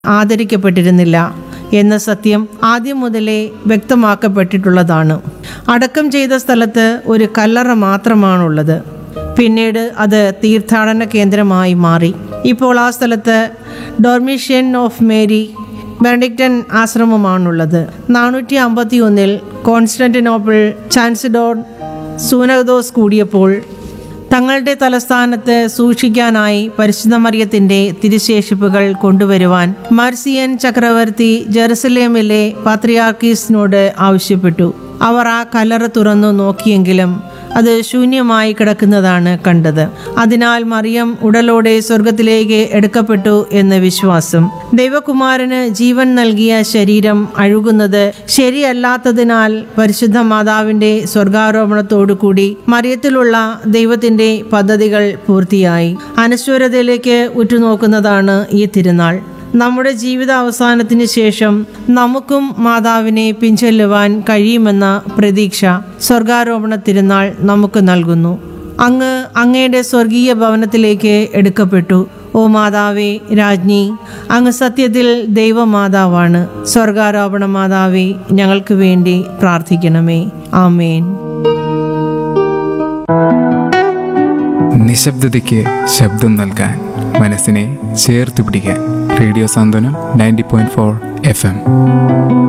ആദരിക്കപ്പെട്ടിരുന്നില്ല എന്ന സത്യം ആദ്യം മുതലേ വ്യക്തമാക്കപ്പെട്ടിട്ടുള്ളതാണ് അടക്കം ചെയ്ത സ്ഥലത്ത് ഒരു കല്ലറ മാത്രമാണുള്ളത് പിന്നീട് അത് തീർത്ഥാടന കേന്ദ്രമായി മാറി ഇപ്പോൾ ആ സ്ഥലത്ത് ഡോർമിഷ്യൻ ഓഫ് മേരി ബെനഡിക്റ്റൻ ആശ്രമമാണുള്ളത് നാനൂറ്റി അമ്പത്തി ഒന്നിൽ കോൺസ്റ്റന്റിനോപ്പിൾ ചാൻസിഡോർ സൂനദോസ് കൂടിയപ്പോൾ തങ്ങളുടെ തലസ്ഥാനത്ത് സൂക്ഷിക്കാനായി പരിശുദ്ധ മറിയത്തിന്റെ തിരുശേഷിപ്പുകൾ കൊണ്ടുവരുവാൻ മർസിയൻ ചക്രവർത്തി ജെറുസലേമിലെ പാത്രിയാർക്കീസിനോട് ആവശ്യപ്പെട്ടു അവർ ആ കല്ലറ തുറന്നു നോക്കിയെങ്കിലും അത് ശൂന്യമായി കിടക്കുന്നതാണ് കണ്ടത് അതിനാൽ മറിയം ഉടലോടെ സ്വർഗത്തിലേക്ക് എടുക്കപ്പെട്ടു എന്ന് വിശ്വാസം ദൈവകുമാരന് ജീവൻ നൽകിയ ശരീരം അഴുകുന്നത് ശരിയല്ലാത്തതിനാൽ പരിശുദ്ധ മാതാവിന്റെ സ്വർഗാരോപണത്തോടുകൂടി മറിയത്തിലുള്ള ദൈവത്തിന്റെ പദ്ധതികൾ പൂർത്തിയായി അനശ്വരതയിലേക്ക് ഉറ്റുനോക്കുന്നതാണ് ഈ തിരുനാൾ നമ്മുടെ ജീവിത അവസാനത്തിന് ശേഷം നമുക്കും മാതാവിനെ പിൻചൊല്ലുവാൻ കഴിയുമെന്ന പ്രതീക്ഷ സ്വർഗാരോപണ തിരുനാൾ നമുക്ക് നൽകുന്നു അങ്ങ് അങ്ങയുടെ സ്വർഗീയ ഭവനത്തിലേക്ക് എടുക്കപ്പെട്ടു ഓ മാതാവേ രാജ്ഞി അങ്ങ് സത്യത്തിൽ ദൈവമാതാവാണ് സ്വർഗാരോപണ മാതാവേ ഞങ്ങൾക്ക് വേണ്ടി പ്രാർത്ഥിക്കണമേ ആമേൻ നിശബ്ദതയ്ക്ക് ശബ്ദം നൽകാൻ മനസ്സിനെ ചേർത്ത് പിടിക്കാൻ radio Santhwanam ninety point four F M